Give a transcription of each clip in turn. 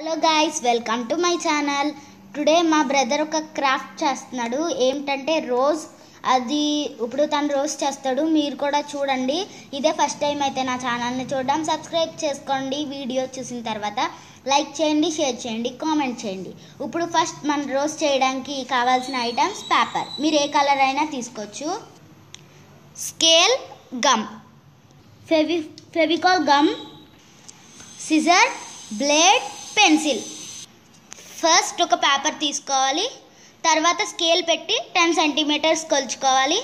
hello guys welcome to my channel today మా brother ఒక craft చేస్తున్నాడు ఏమిటంటే రోజ్ అది ఇప్పుడు తను రోజ్ చేస్తాడు మీరు కూడా చూడండి ఇదే ఫస్ట్ టైం అయితే నా ఛానల్ని చూడడం సబ్స్క్రైబ్ చేసుకోండి వీడియో చూసిన తర్వాత లైక్ చేయండి షేర్ చేయండి కామెంట్ చేయండి ఇప్పుడు ఫస్ట్ మన రోజ్ చేయడానికి కావాల్సిన ఐటమ్స్ పేపర్ మీరు ఏ కలర్ అయినా తీసుకోవచ్చు స్కేల్ గమ్ ఫెవి Fevicol gum scissor blade pencil first ఒక పేపర్ తీసుకోవాలి తర్వాత స్కేల్ పెట్టి టెన్ సెంటీమీటర్స్ కొలుచుకోవాలి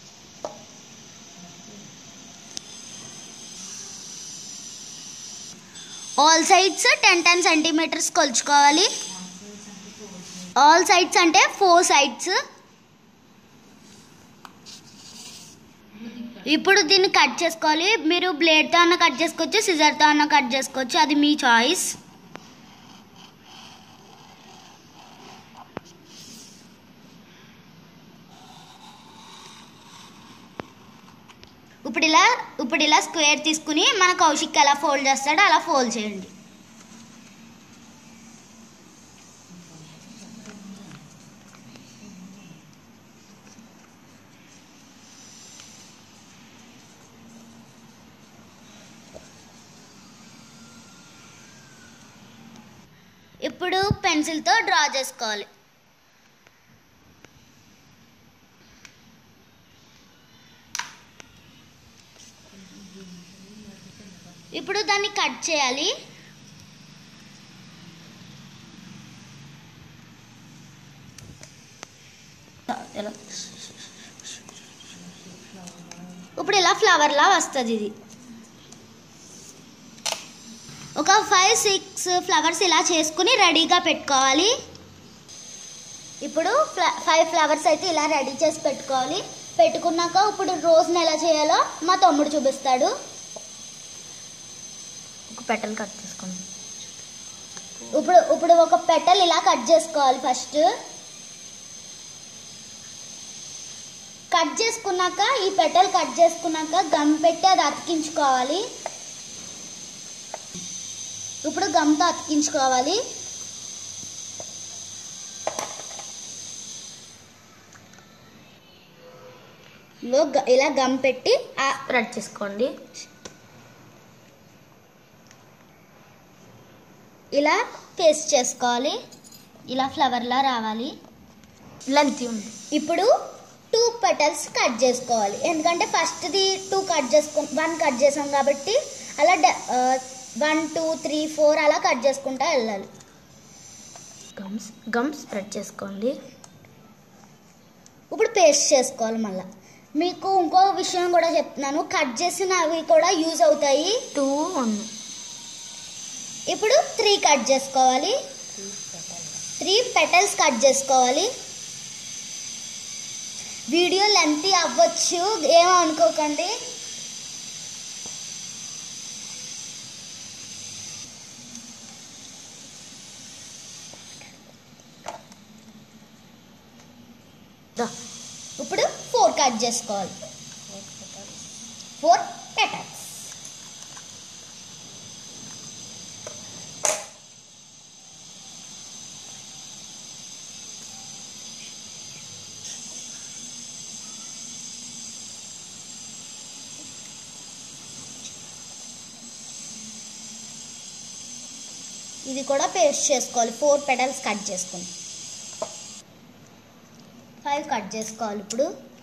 all sides ten ten centimetres కొలుచుకోవాలి ఆల్ సైడ్స్ అంటే ఫోర్ సైడ్స్ ఇప్పుడు దీన్ని కట్ చేసుకోవాలి మీరు బ్లేడ్తో అన్న కట్ చేసుకోవచ్చు సిజర్తో అన్న కట్ చేసుకోవచ్చు అది మీ చాయిస్ ఇప్పుడు ఇలా ఇప్పుడు ఇలా స్క్వేర్ తీసుకుని మన కౌశిక్ ఎలా ఫోల్డ్ చేస్తాడో అలా ఫోల్డ్ చేయండి ఇప్పుడు పెన్సిల్తో డ్రా చేసుకోవాలి ఇప్పుడు దాన్ని కట్ చేయాలి ఇప్పుడు ఇలా ఫ్లవర్ లా వస్తుంది ఇది ఒక ఫైవ్ సిక్స్ ఫ్లవర్స్ ఇలా చేసుకుని రెడీగా పెట్టుకోవాలి ఇప్పుడు ఫ్ల ఫైవ్ ఫ్లవర్స్ అయితే ఇలా రెడీ చేసి పెట్టుకోవాలి పెట్టుకున్నాక ఇప్పుడు రోజుని ఎలా చేయాలో మా తమ్ముడు చూపిస్తాడు ఒక పెటల్ కట్ చేసుకోండి ఇప్పుడు ఇప్పుడు ఒక పెటల్ ఇలా కట్ చేసుకోవాలి ఫస్ట్ కట్ చేసుకున్నాక ఈ పెటల్ కట్ చేసుకున్నాక గమ్ పెట్టి అది అతికించుకోవాలి ఇప్పుడు గమ్తో అతికించుకోవాలి లో గ- ఇలా గమ్ పెట్టి ఆ- రెడ్ చేసుకోండి ఇలా పేస్ట్ చేసుకోవాలి ఇలా ఫ్లవర్లా రావాలి లెంత్ ఉంది ఇప్పుడు టూ పెటల్స్ కట్ చేసుకోవాలి ఎందుకంటే ఫస్ట్ది టూ కట్ చేసుకు వన్ కట్ చేసాం కాబట్టి అలా వన్ టూ త్రీ ఫోర్ అలా కట్ చేసుకుంటా వెళ్ళాలి గమ్స్ గమ్ స్ప్రెడ్ చేసుకోండి ఇప్పుడు పేస్ట్ చేసుకోవాలి మళ్ళీ మీకు ఇంకో విషయం కూడా చెప్తున్నాను కట్ చేసినవి కూడా యూజ్ అవుతాయి టూ వన్ ఇప్పుడు త్రీ కట్ చేసుకోవాలి త్రీ పెటల్స్ కట్ చేసుకోవాలి వీడియో లెంత్ అవ్వచ్చు ఏమో అనుకోకండి ఇప్పుడు ఫోర్ కట్ చేసుకోవాలి ఫోర్ పెటల్స్ ఇది కూడా పేస్ట్ చేసుకోవాలి ఫోర్ పెటల్స్ కట్ చేసుకుని ఫైవ్ కట్ చేసుకోవాలి ఇప్పుడు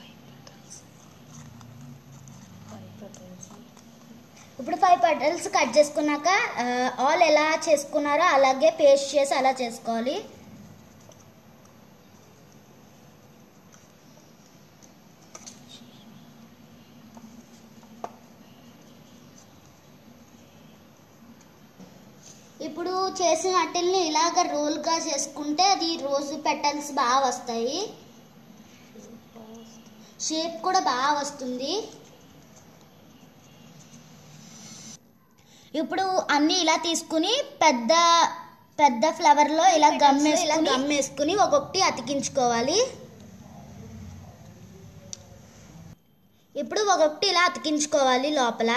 ఇప్పుడు ఫైవ్ పెటల్స్ కట్ చేసుకున్నాక ఆల్ ఎలా చేసుకున్నారో అలాగే పేస్ట్ చేసి అలా చేసుకోవాలి ఇప్పుడు చేసిన వాటిల్ని ఇలాగ రోల్గా చేసుకుంటే అది రోజు పెటల్స్ బాగా వస్తాయి షేప్ కూడా బాగా వస్తుంది ఇప్పుడు అన్నీ ఇలా తీసుకుని పెద్ద పెద్ద ఫ్లవర్లో ఇలా గమ్ ఇలా గమ్ వేసుకుని ఒక్కొక్కటి అతికించుకోవాలి ఇప్పుడు ఒక్కొక్కటి ఇలా అతికించుకోవాలి లోపల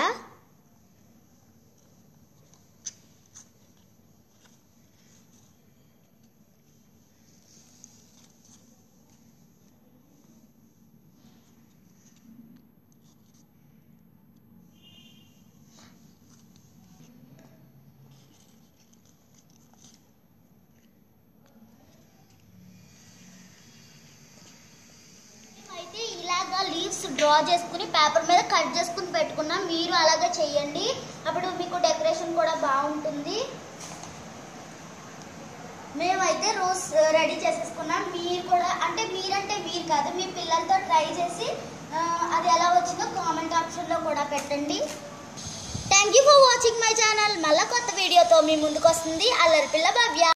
డ్రా చేసుకుని పేపర్ మీద కట్ చేసుకుని పెట్టుకున్నాం మీరు అలాగే చేయండి అప్పుడు మీకు డెకరేషన్ కూడా బాగుంటుంది మేమైతే రోజ్ రెడీ చేసేసుకున్నాం మీరు కూడా అంటే మీరంటే మీరు కాదు మీ పిల్లలతో ట్రై చేసి ఆ, అది ఎలా వచ్చిందో కామెంట్ ఆప్షన్లో కూడా పెట్టండి thank you for watching my channel మళ్ళీ కొత్త వీడియోతో మీ ముందుకు వస్తుంది అల్లరి పిల్ల భవ్య